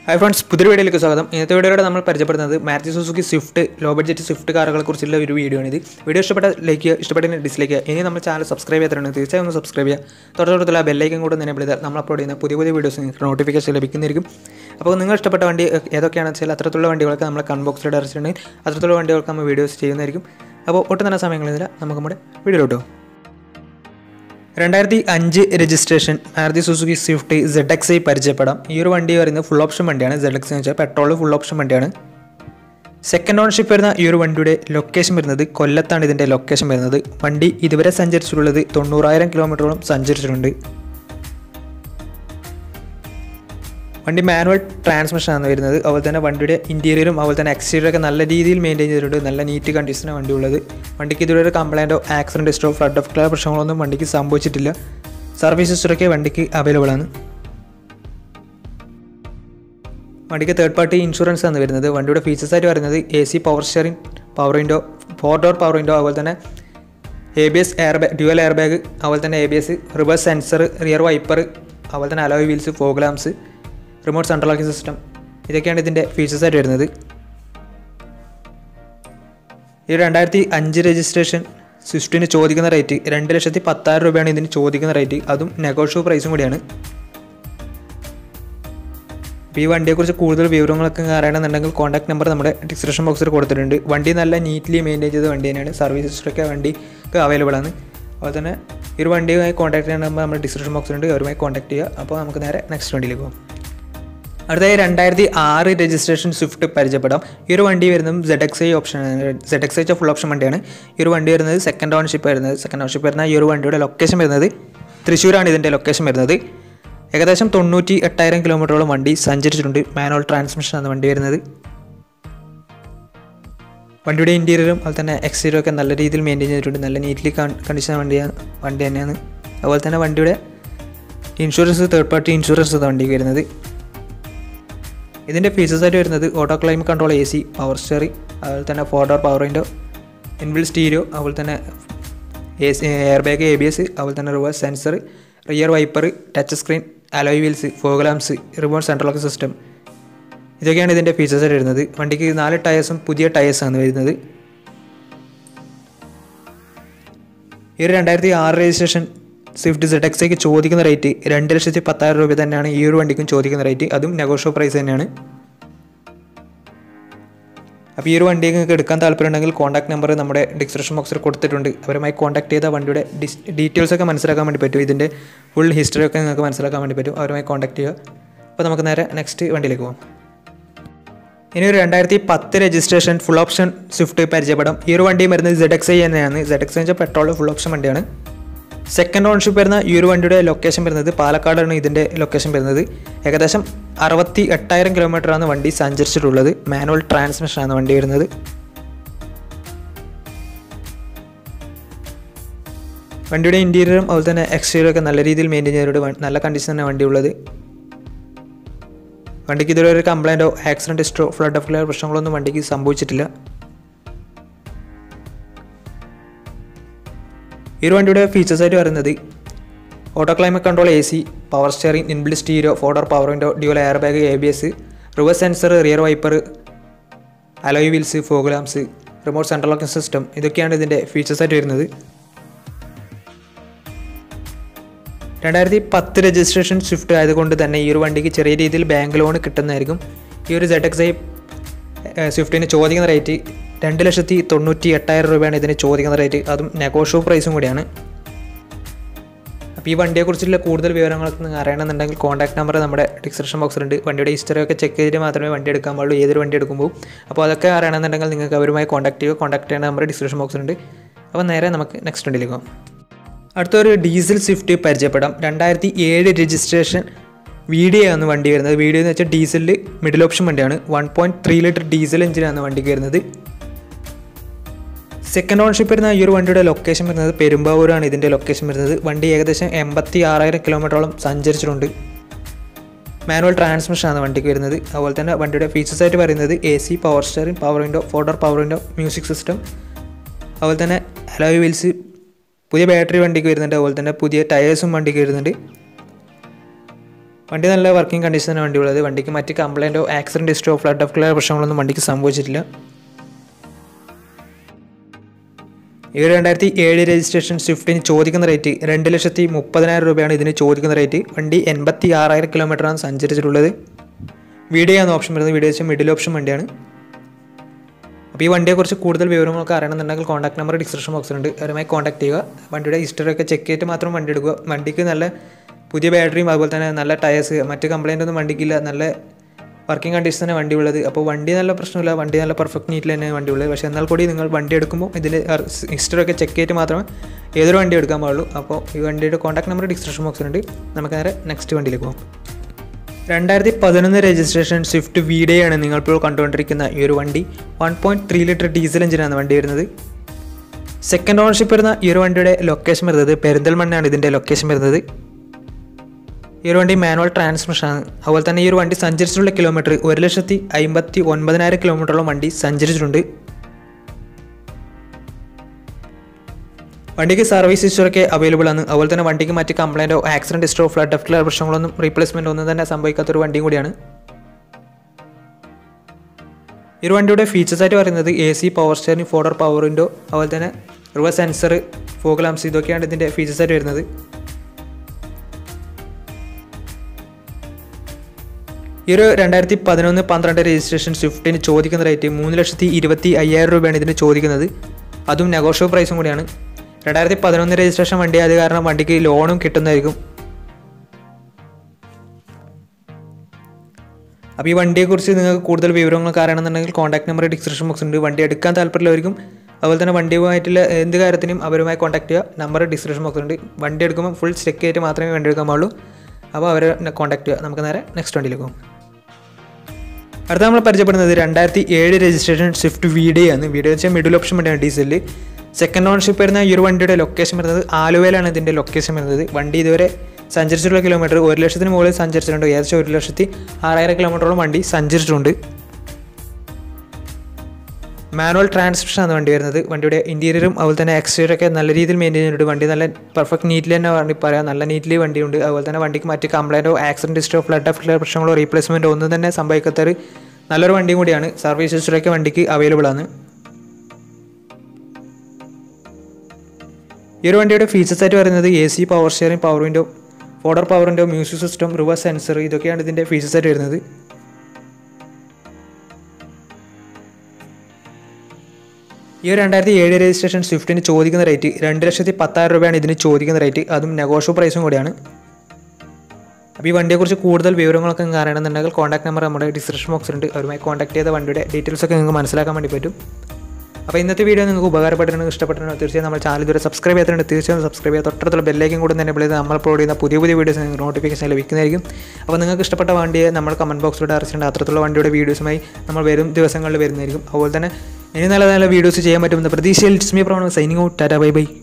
hi friends പുതിയ വീഡിയോയിലേക്ക് സ്വാഗതം ഇന്നത്തെ വീഡിയോയിലൂടെ നമ്മൾ പരിചയപ്പെടുന്നത് Maruti Suzuki Swift low budget Swift കാറുകളെ കുറിച്ചുള്ള ഒരു വീഡിയോ ആണ് ഇത് വീഡിയോ ഇഷ്ടപ്പെട്ട ലൈക്ക് ചെയ്യുക ഇഷ്ടപ്പെട്ട ഡിസ്ലൈക്ക് ചെയ്യുക ഇനി നമ്മൾ ചാനൽ സബ്സ്ക്രൈബ് ചെയ്യാത്തതാണ് തീർച്ചയായും ഒന്ന് സബ്സ്ക്രൈബ് ചെയ്യുക തൊട്ടടുത്തുള്ള ബെല്ലൈക്കൻ കൂടെ തന്നെ ചെയ്താൽ നമ്മൾ അപ്ലോഡ് ചെയ്യുന്ന പുതിയ പുതിയ വീഡിയോസ് നിങ്ങൾക്ക് നോട്ടിഫിക്കേഷൻ ലഭിക്കുന്നതായിരിക്കും അപ്പോൾ നിങ്ങൾ ഇഷ്ടപ്പെട്ട വണ്ടി ഏതൊക്കെയാണെന്ന് വെച്ചാൽ അത്തരത്തിലുള്ള വണ്ടികളൊക്കെ നമ്മൾ കൺ ബോക്സിൽ ഡയറച്ചിട്ടുണ്ടെങ്കിൽ അത്തരത്തിലുള്ള വണ്ടികൾക്ക് നമ്മൾ വീഡിയോസ് ചെയ്യുന്നതായിരിക്കും അപ്പോൾ ഒട്ടും തന്നെ സമയങ്ങളില്ല നമുക്ക് നമ്മുടെ വീഡിയോ കിട്ടും രണ്ടായിരത്തി അഞ്ച് registration Maruti Suzuki Swift Z X I പരിചയപ്പെടാം ഈ ഒരു വണ്ടി പറയുന്നത് ഫുൾ ഓപ്ഷൻ വണ്ടിയാണ് സെഡ് എക്സ് എന്ന് വെച്ചാൽ പെട്രോൾ ഫുൾ ഓപ്ഷൻ വണ്ടിയാണ് സെക്കൻഡ് ഓണർഷിപ്പ് വരുന്ന ഈ ഒരു വണ്ടിയുടെ ലൊക്കേഷൻ വരുന്നത് കൊല്ലത്താണ് ഇതിൻ്റെ ലൊക്കേഷൻ വരുന്നത് വണ്ടി ഇതുവരെ സഞ്ചരിച്ചിട്ടുള്ളത് തൊണ്ണൂറായിരം കിലോമീറ്ററോളം സഞ്ചരിച്ചിട്ടുണ്ട് വണ്ടി മാനുവൽ ട്രാൻസ്മിഷൻ ആണ് വരുന്നത് അതുപോലെ തന്നെ വണ്ടിയുടെ ഇൻറ്റീരിയറും അതുപോലെ തന്നെ എക്സ്റ്റീരിയർ ഒക്കെ നല്ല രീതിയിൽ മെയിൻറ്റെയിൻ ചെയ്തിട്ടുണ്ട് നല്ല നീറ്റ് കണ്ടീഷനാണ് വണ്ടി ഉള്ളത് വണ്ടിക്ക് ഇതുവരെ ഒരു കംപ്ലൈൻറ്റോ ആക്സിഡൻറ്റ് ഹിസ്റ്റോ ഫ്ലഡ് ഓഫ് ക്ലിയർ പ്രശ്നങ്ങളൊന്നും വണ്ടിക്ക് സംഭവിച്ചിട്ടില്ല സർവീസ് ഹിസ്റ്ററൊക്കെ വണ്ടിക്ക് അവൈലബിൾ ആണ് വണ്ടിക്ക് തേർഡ് പാർട്ടി ഇൻഷുറൻസ് ആണ് വരുന്നത് വണ്ടിയുടെ ഫീച്ചേഴ്സ് ആയിട്ട് പറയുന്നത് A C power sharing power window four door power window അതുപോലെ തന്നെ A B S air bag dual air bag അതുപോലെ തന്നെ A B S reverse sensor rear wiper അതുപോലെ തന്നെ alloy wheels fog lamps remote central locking system ഇതൊക്കെയാണ് ഇതിൻ്റെ features ആയിട്ട് വരുന്നത് ഈ രണ്ടായിരത്തി അഞ്ച് രജിസ്ട്രേഷൻ സ്വിഫ്റ്റിന് ചോദിക്കുന്ന റേറ്റ് രണ്ട് ലക്ഷത്തി പത്തായിരം രൂപയാണ് ഇതിന് ചോദിക്കുന്ന റേറ്റ് അതും നെഗോഷ്യബിൾ പ്രൈസും കൂടിയാണ് അപ്പോൾ ഈ വണ്ടിയെക്കുറിച്ച് കൂടുതൽ വിവരങ്ങളൊക്കെ അറിയണമെന്നുണ്ടെങ്കിൽ കോൺടാക്ട് നമ്പർ നമ്മുടെ ഡിസ്ക്രിപ്ഷൻ ബോക്സിൽ കൊടുത്തിട്ടുണ്ട് വണ്ടി നല്ല നീറ്റ്ലി മെയിൻറ്റെയിൻ ചെയ്ത വണ്ടി തന്നെയാണ് സർവീസ് ഹിസ്റ്ററൊക്കെ വണ്ടിക്ക് അവൈലബിൾ ആണ് അതുപോലെ തന്നെ ഈ ഒരു വണ്ടിയുമായി കോൺടാക്ട് ചെയ്യണ നമ്പർ നമ്മുടെ ഡിസ്ക്രിപ്ഷൻ ബോക്സിലുണ്ട് അവരുമായി കോൺടാക്ട് ചെയ്യുക അപ്പോൾ നമുക്ക് നേരെ നെക്സ്റ്റ് വണ്ടിയിലേക്ക് പോകാം അടുത്തതായി രണ്ടായിരത്തി ആറ് രജിസ്ട്രേഷൻ സ്വിഫ്റ്റ് പരിചയപ്പെടാം ഈ ഒരു വണ്ടി വരുന്നത് Z X I option Z X I full option വണ്ടിയാണ് ഈ ഒരു വണ്ടി വരുന്നത് സെക്കൻഡ് ഓൺഷിപ്പ് വരുന്നത് സെക്കൻഡ് ഓൺഷിപ്പ് വരുന്ന ഈ ഒരു വണ്ടിയുടെ ലൊക്കേഷൻ വരുന്നത് തൃശ്ശൂരാണ് ഇതിൻ്റെ ലൊക്കേഷൻ വരുന്നത് ഏകദേശം തൊണ്ണൂറ്റി എട്ടായിരം കിലോമീറ്ററോളം വണ്ടി സഞ്ചരിച്ചിട്ടുണ്ട് മാനുവൽ ട്രാൻസ്മിഷൻ ആണ് വണ്ടി വരുന്നത് വണ്ടിയുടെ ഇൻറ്റീരിയറും അതുപോലെ തന്നെ എക്സ്റ്റീരിയറും ഒക്കെ നല്ല രീതിയിൽ മെയിൻറ്റെയിൻ ചെയ്തിട്ടുണ്ട് നല്ല നീറ്റ്ലി കണ്ടീഷൻ വണ്ടിയാണ് വണ്ടി തന്നെയാണ് അതുപോലെ തന്നെ വണ്ടിയുടെ ഇൻഷുറൻസ് തേർഡ് പാർട്ടി ഇൻഷുറൻസ് വണ്ടിക്ക് വരുന്നത് ഇതിൻ്റെ ഫീച്ചേഴ്സ് ആയിട്ട് വരുന്നത് auto climate control A C power steering അതുപോലെ തന്നെ four door power window inbuilt stereo അതുപോലെ തന്നെ A C air bag A B S അതുപോലെ തന്നെ reverse sensor rear wiper touch screen alloy wheels fog lamps remote central lock system ഇതൊക്കെയാണ് ഇതിൻ്റെ features ആയിട്ട് വരുന്നത് വണ്ടിക്ക് നാല് ടയേഴ്സും പുതിയ ടയേഴ്സാണ് വരുന്നത് ഈ ഒരു രണ്ടായിരത്തി ആറ് രജിസ്ട്രേഷൻ സ്വിഫ്റ്റ് സെഡ് എക്സയ്ക്ക് ചോദിക്കുന്ന റേറ്റ് രണ്ട് ലക്ഷത്തി പത്തായിരം രൂപ തന്നെയാണ് ഈ ഒരു വണ്ടിക്കും ചോദിക്കുന്ന റേറ്റ് അതും നെഗോഷ്യബിൾ പ്രൈസ് തന്നെയാണ് അപ്പോൾ ഈ ഒരു വണ്ടി നിങ്ങൾക്ക് എടുക്കാൻ താല്പര്യമുണ്ടെങ്കിൽ കോൺടാക്ട് നമ്പർ നമ്മുടെ ഡിസ്ക്രിപ്ഷൻ ബോക്സിൽ കൊടുത്തിട്ടുണ്ട് അവരുമായി കോൺടാക്ട് ചെയ്ത വണ്ടിയുടെ ഡിസ് ഡീറ്റെയിൽസ് ഒക്കെ മനസ്സിലാക്കാൻ വേണ്ടി പറ്റും ഇതിൻ്റെ ഫുൾ ഹിസ്റ്ററി ഒക്കെ നിങ്ങൾക്ക് മനസ്സിലാക്കാൻ വേണ്ടി പറ്റും അവരുമായി കോൺടാക്ട് ചെയ്യുക അപ്പോൾ നമുക്ക് നേരെ നെക്സ്റ്റ് വണ്ടിയിലേക്ക് പോകാം ഇനി ഒരു രണ്ടായിരത്തി പത്ത് രജിസ്ട്രേഷൻ ഫുൾ ഓപ്ഷൻ സ്വിഫ്റ്റ് പരിചയപ്പെടാം ഈ ഒരു വണ്ടി വരുന്നത് സെഡ് എക്സ് ഐ തന്നെയാണ് സെഡ് എക്സ് ഐ വെച്ചാൽ പെട്രോൾ ഫുൾ ഓപ്ഷൻ വണ്ടിയാണ് സെക്കൻഡ് ഓൺഷിപ്പ് വരുന്ന ഈ ഒരു വണ്ടിയുടെ ലൊക്കേഷൻ വരുന്നത് പാലക്കാടാണ് ഇതിൻ്റെ ലൊക്കേഷൻ വരുന്നത് ഏകദേശം അറുപത്തി എട്ടായിരം കിലോമീറ്ററാണ് വണ്ടി സഞ്ചരിച്ചിട്ടുള്ളത് മാനുവൽ ട്രാൻസ്മിഷനാണ് വണ്ടി വരുന്നത് വണ്ടിയുടെ ഇൻറ്റീരിയറും അതുപോലെ തന്നെ എക്സ്റ്റീരിയറും ഒക്കെ നല്ല രീതിയിൽ മെയിൻറ്റെയിൻ ചെയ്തിട്ട് നല്ല കണ്ടീഷൻ തന്നെ വണ്ടി ഉള്ളത് വണ്ടിക്ക് ഇതുവരെ ഒരു കംപ്ലൈൻറ്റോ ആക്സിഡൻറ്റ് ഹിസ്റ്ററോ ഫ്ലഡ് ഓഫ് ക്ലിയർ പ്രശ്നങ്ങളൊന്നും വണ്ടിക്ക് സംഭവിച്ചിട്ടില്ല ഈ ഒരു വണ്ടിയുടെ ഫീച്ചേഴ്സ് ആയിട്ട് പറയുന്നത് auto climate control A C power steering inbuilt stereo four door power window dual air bag A B S reverse sensor rear wiper alloy wheels fog lamps remote central locking system ഇതൊക്കെയാണ് ഇതിൻ്റെ ഫീച്ചേഴ്സ് ആയിട്ട് വരുന്നത് രണ്ടായിരത്തി പത്ത് registration Swift ആയതുകൊണ്ട് തന്നെ ഈ ഒരു വണ്ടിക്ക് ചെറിയ രീതിയിൽ ബാങ്ക് ലോൺ കിട്ടുന്നതായിരിക്കും ഈ ഒരു സെഡ് എക്സ് ഐ സ്വിഫ്റ്റിന് ചോദിക്കുന്ന റേറ്റ് രണ്ട് ലക്ഷത്തി തൊണ്ണൂറ്റി എട്ടായിരം രൂപയാണ് ഇതിന് ചോദിക്കുന്ന റേറ്റ് അതും നെഗോഷ്യബിൾ പ്രൈസും കൂടിയാണ് അപ്പോൾ ഈ വണ്ടിയെക്കുറിച്ചുള്ള കൂടുതൽ വിവരങ്ങളൊക്കെ നിങ്ങൾ അറിയണമെന്നുണ്ടെങ്കിൽ കോൺടാക്ട് നമ്പർ നമ്മുടെ ഡിസ്ക്രിപ്ഷൻ ബോക്സിലുണ്ട് വണ്ടിയുടെ ഹിസ്റ്ററി ഒക്കെ ചെക്ക് ചെയ്തിട്ട് മാത്രമേ വണ്ടി എടുക്കാൻ പാടുള്ളൂ ഏതൊരു വണ്ടി എടുക്കുമ്പോൾ അപ്പോൾ അതൊക്കെ അറിയണമെന്നുണ്ടെങ്കിൽ നിങ്ങൾക്ക് അവരുമായി കോൺടാക്ട് ചെയ്യുക കോൺടാക്ട് ചെയ്യുന്ന നമ്പർ ഡിസ്ക്രിപ്ഷൻ ബോക്സിലുണ്ട് അപ്പോൾ നേരെ നമുക്ക് നെക്സ്റ്റ് വണ്ടിയിലേക്ക് പോകാം അടുത്തൊരു ഡീസൽ സ്വിഫ്റ്റ് പരിചയപ്പെടാം രണ്ടായിരത്തി ഏഴ് രജിസ്ട്രേഷൻ വീഡിയോ ആണ് വണ്ടി വരുന്നത് വീഡിയോ എന്ന് വെച്ചാൽ ഡീസലിൽ മിഡിൽ ഓപ്ഷൻ വണ്ടിയാണ് one point three litre diesel എഞ്ചിനാണ് വണ്ടിക്ക് വരുന്നത് സെക്കൻഡ് ഓൺഷിപ്പ് വരുന്ന ഈ ഒരു വണ്ടിയുടെ ലൊക്കേഷൻ വരുന്നത് പെരുമ്പാവൂരാണ് ഇതിൻ്റെ ലൊക്കേഷൻ വരുന്നത് വണ്ടി ഏകദേശം എൺപത്തി ആറായിരം കിലോമീറ്ററോളം സഞ്ചരിച്ചിട്ടുണ്ട് മാനുവൽ ട്രാൻസ്മിഷനാണ് വണ്ടിക്ക് വരുന്നത് അതുപോലെ തന്നെ വണ്ടിയുടെ ഫീച്ചേഴ്സ് ആയിട്ട് പറയുന്നത് A C power steering power window four door power window music system അതുപോലെ തന്നെ അലോയ് വീൽസ് പുതിയ ബാറ്ററി വണ്ടിക്ക് വരുന്നുണ്ട് അതുപോലെ തന്നെ പുതിയ ടയേഴ്സും വണ്ടിക്ക് വരുന്നുണ്ട് വണ്ടി നല്ല വർക്കിംഗ് കണ്ടീഷനാണ് വണ്ടി ഉള്ളത് വണ്ടിക്ക് മറ്റ് കംപ്ലൈൻറ്റോ ആക്സിഡൻറ്റ് ഹിസ്റ്റോ ഫ്ലഡ് ഓഫ് ക്ലിയർ പ്രശ്നങ്ങളൊന്നും വണ്ടിക്ക് സംഭവിച്ചിട്ടില്ല ഈ ഒരു രണ്ടായിരത്തി ഏഴ് രജിസ്ട്രേഷൻ സ്വിഫ്റ്റിന് ചോദിക്കുന്ന റേറ്റ് രണ്ട് ലക്ഷത്തി മുപ്പതിനായിരം രൂപയാണ് ഇതിന് ചോദിക്കുന്ന റേറ്റ് വണ്ടി എൺപത്തി ആറായിരം കിലോമീറ്ററാണ് സഞ്ചരിച്ചിട്ടുള്ളത് വീഡിയോ ആണ് ഓപ്ഷൻ വരുന്നത് വീഡിയോ വെച്ചാൽ മിഡിൽ ഓപ്ഷൻ വണ്ടിയാണ് അപ്പോൾ ഈ വണ്ടിയെക്കുറിച്ച് കൂടുതൽ വിവരങ്ങളൊക്കെ അറിയണമെന്നുണ്ടെങ്കിൽ കോൺടാക്ട് നമ്പർ ഡിസ്ക്രിപ്ഷൻ ബോക്സിലുണ്ട് അവരുമായി കോൺടാക്ട് ചെയ്യുക വണ്ടിയുടെ ഹിസ്റ്ററി ഒക്കെ ചെക്ക് ചെയ്തിട്ട് മാത്രം വണ്ടി എടുക്കുക വണ്ടിക്ക് നല്ല പുതിയ ബാറ്ററിയും അതുപോലെ തന്നെ നല്ല ടയേഴ്സ് മറ്റ് കംപ്ലൈൻ്റ് ഒന്നും വണ്ടിക്കില്ല നല്ല വർക്കിംഗ് കണ്ടീഷൻ തന്നെ വണ്ടി ഉള്ളത് അപ്പോൾ വണ്ടി നല്ല പ്രശ്നമില്ല വണ്ടി നല്ല പെർഫെക്റ്റ് നീറ്റിൽ തന്നെ വണ്ടി ഉള്ളത് പക്ഷേ എന്നാൽ കൂടി നിങ്ങൾ വണ്ടി എടുക്കുമ്പോൾ ഇതിൻ്റെ ഹിസ്റ്ററി ഒക്കെ ചെക്ക് ചെയ്തിട്ട് മാത്രമേ ഏതൊരു വണ്ടി എടുക്കാൻ പാടുള്ളൂ അപ്പോൾ ഈ വണ്ടിയുടെ കോൺടാക്ട് നമ്പർ ഡിസ്ക്രിപ്ഷൻ ബോക്സിലുണ്ട് നമുക്ക് നേരെ നെക്സ്റ്റ് വണ്ടിയിലേക്ക് പോകാം രണ്ടായിരത്തി പതിനൊന്ന് രജിസ്ട്രേഷൻ സ്വിഫ്റ്റ് വീഡിയോയാണ് നിങ്ങളിപ്പോൾ കണ്ടുകൊണ്ടിരിക്കുന്ന ഈ ഒരു വണ്ടി one point three litre diesel എഞ്ചിനാണ് വണ്ടി വരുന്നത് സെക്കൻഡ് ഓണർഷിപ്പ് വരുന്ന ഈ ഒരു വണ്ടിയുടെ ലൊക്കേഷൻ വരുന്നത് പെരിന്തൽമണ്ണയാണ് ഇതിൻ്റെ ലൊക്കേഷൻ വരുന്നത് ഈ ഒരു വണ്ടി മാനുവൽ ട്രാൻസ്മിഷനാണ് അതുപോലെ തന്നെ ഈ ഒരു വണ്ടി സഞ്ചരിച്ചിട്ടുള്ള കിലോമീറ്റർ ഒരു ലക്ഷത്തി അമ്പത്തി ഒൻപതിനായിരം കിലോമീറ്ററോളം വണ്ടി സഞ്ചരിച്ചിട്ടുണ്ട് വണ്ടിക്ക് സർവീസ് ഹിസ്റ്ററൊക്കെ അവൈലബിൾ ആണ് അതുപോലെ തന്നെ വണ്ടിക്ക് മറ്റ് കംപ്ലൈൻറ്റോ ആക്സിഡൻറ്റ് ഹിസ്റ്ററോ ഫ്ലഡ് ഓഫ് ക്ലിയർ പ്രശ്നങ്ങളൊന്നും റീപ്ലേസ്മെൻറ്റ് ഒന്നും തന്നെ സംഭവിക്കാത്തൊരു വണ്ടിയും കൂടിയാണ് ഈ ഒരു വണ്ടിയുടെ ഫീച്ചേഴ്സ് ആയിട്ട് പറയുന്നത് A C power steering four door power window അതുപോലെ തന്നെ റിവേഴ്സ് സെൻസർ ഫോഗ് ലാംസ് ഇതൊക്കെയാണ് ഇതിൻ്റെ ഫീച്ചേഴ്സ് ആയിട്ട് വരുന്നത് ഈ ഒരു രണ്ടായിരത്തി പതിനൊന്ന് പന്ത്രണ്ട് രജിസ്ട്രേഷൻ സ്വിഫ്റ്റിന് ചോദിക്കുന്ന റേറ്റ് മൂന്ന് ലക്ഷത്തി ഇരുപത്തി അയ്യായിരം രൂപയാണ് ഇതിന് ചോദിക്കുന്നത് അതും നെഗോഷ്യബിൾ പ്രൈസും കൂടിയാണ് രണ്ടായിരത്തി പതിനൊന്ന് രജിസ്ട്രേഷൻ വണ്ടി ആയത് കാരണം വണ്ടിക്ക് ലോണും കിട്ടുന്നതായിരിക്കും അപ്പോൾ ഈ വണ്ടിയെക്കുറിച്ച് നിങ്ങൾക്ക് കൂടുതൽ വിവരങ്ങളൊക്കെ അറിയണമെന്നുണ്ടെങ്കിൽ കോൺടാക്ട് നമ്പർ ഡിസ്ക്രിപ്ഷൻ ബോക്സ് ഉണ്ട് വണ്ടി എടുക്കാൻ താല്പര്യമുള്ളവർക്കും അതുപോലെ തന്നെ വണ്ടിയുമായിട്ടുള്ള എന്ത് കാര്യത്തിനും അവരുമായി കോൺടാക്ട് ചെയ്യുക നമ്പർ ഡിസ്ക്രിപ്ഷൻ ബോക്സ് ഉണ്ട് വണ്ടി എടുക്കുമ്പോൾ ഫുൾ ചെക്ക് ചെയ്തിട്ട് മാത്രമേ വണ്ടി എടുക്കാൻ പാടുള്ളൂ അപ്പോൾ അവരെ കോൺടാക്ട് ചെയ്യുക നമുക്ക് നേരെ നെക്സ്റ്റ് വണ്ടിയിലേക്ക് പോകും അടുത്ത നമ്മൾ പരിചയപ്പെടുന്നത് രണ്ടായിരത്തി ഏഴ് രജിസ്ട്രേഷൻ സ്വിഫ്റ്റ് വീഡിയോ ആണ് വീഡിയോ വെച്ചാൽ മിഡിൽ ഓപ്ഷൻ വണ്ടിയാണ് ഡീസലിൽ സെക്കൻഡ് ഓണർഷിപ്പ് വരുന്ന ഈ ഒരു വണ്ടിയുടെ ലൊക്കേഷൻ വരുന്നത് ആലുവയിലാണ് ഇതിൻ്റെ ലൊക്കേഷൻ വരുന്നത് വണ്ടി ഇതുവരെ സഞ്ചരിച്ചിട്ടുള്ള കിലോമീറ്റർ ഒരു ലക്ഷത്തിന് മുകളിൽ സഞ്ചരിച്ചിട്ടുണ്ട് ഏകദേശം ഒരു ലക്ഷത്തി ആറായിരം കിലോമീറ്ററോളം വണ്ടി സഞ്ചരിച്ചിട്ടുണ്ട് മാനുവൽ ട്രാൻസ്മിഷൻ ആണ് വണ്ടി വരുന്നത് വണ്ടിയുടെ ഇൻറ്റീരിയറും അതുപോലെ തന്നെ എക്സ്റ്റീരിയർ ഒക്കെ നല്ല രീതിയിൽ മെയിൻറ്റെയിൻ ചെയ്തിട്ടുണ്ട് വണ്ടി നല്ല പെർഫെക്റ്റ് നീറ്റിൽ തന്നെ വണ്ടി പറയാം നല്ല നീറ്റിൽ വണ്ടിയുണ്ട് അതുപോലെ തന്നെ വണ്ടിക്ക് മറ്റ് കംപ്ലൈൻറ്റോ ആക്സിഡൻറ്റ് ഹിസ്റ്ററോ ഫ്ലഡ് ഓഫ് ക്ലിയർ പ്രശ്നങ്ങളോ റീപ്ലേസ്മെൻറ്റോ ഒന്നും തന്നെ സംഭവിക്കാത്തൊരു നല്ലൊരു വണ്ടിയും കൂടിയാണ് സർവീസ് ഹിസ്റ്ററൊക്കെ വണ്ടിക്ക് അവൈലബിൾ ആണ് ഈ ഒരു വണ്ടിയുടെ ഫീച്ചേഴ്സ് ആയിട്ട് പറയുന്നത് A C power steering power window four door power window music system reverse sensor ഇതൊക്കെയാണ് ഇതിൻ്റെ ഫീച്ചേഴ്സ് ആയിട്ട് വരുന്നത് ഈ ഒരു രണ്ടായിരത്തി ഏഴ് രജിസ്ട്രേഷൻ സ്വിഫ്റ്റിന് ചോദിക്കുന്ന റേറ്റ് രണ്ട് ലക്ഷത്തി പത്തായിരം രൂപയാണ് ഇതിന് ചോദിക്കുന്ന റേറ്റ് അതും നെഗോഷ്യബിൾ പ്രൈസും കൂടിയാണ് അപ്പോൾ ഈ വണ്ടിയെക്കുറിച്ച് കൂടുതൽ വിവരങ്ങളൊക്കെ നിങ്ങൾക്ക് അറിയണമെന്നുണ്ടെങ്കിൽ കോൺടാക്ട് നമ്പർ നമ്മുടെ ഡിസ്ക്രിപ്ഷൻ ബോക്സിലുണ്ട് അവരുമായി കോൺടാക്ട് ചെയ്ത വണ്ടിയുടെ ഡീറ്റെയിൽസ് ഒക്കെ നിങ്ങൾക്ക് മനസ്സിലാക്കാൻ വേണ്ടി പറ്റും അപ്പോൾ ഇന്നത്തെ വീഡിയോ നിങ്ങൾക്ക് ഉപകാരപ്പെട്ടിട്ടുണ്ടെങ്കിൽ ഇഷ്ടപ്പെട്ടിട്ടുണ്ടോ തീർച്ചയായും നമ്മൾ ചാനൽ ഇതുവരെ സബ്സ്ക്രൈബ് ചെയ്തിട്ടുണ്ട് തീർച്ചയായും സബ്സ്ക്രൈബ് ചെയ്യുക തൊട്ടടുത്തുള്ള ബെല്ലേക്കും കൂടെ തന്നെ വിളിച്ച് നമ്മൾ അപ്ലോഡ് ചെയ്യുന്ന പുതിയ പുതിയ വീഡിയോസ് നിങ്ങൾക്ക് നോട്ടിഫിക്കേഷൻ ലഭിക്കുന്നതായിരിക്കും അപ്പോൾ നിങ്ങൾക്ക് ഇഷ്ടപ്പെട്ട വണ്ടിയെ നമ്മൾ കമൻറ്റ് ബോക്സിലൂടെ അറിയിച്ചിട്ടുണ്ട് അത്തരത്തിലുള്ള വണ്ടിയുടെ വീഡിയോസുമായി നമ്മൾ വരും ദിവസങ്ങളിൽ വരുന്നതായിരിക്കും അതുപോലെ തന്നെ ഇനി നല്ല നല്ല വീഡിയോസ് ചെയ്യാൻ പറ്റുമെന്ന പ്രതീക്ഷയിൽ it's me Pravana signing out tata bye by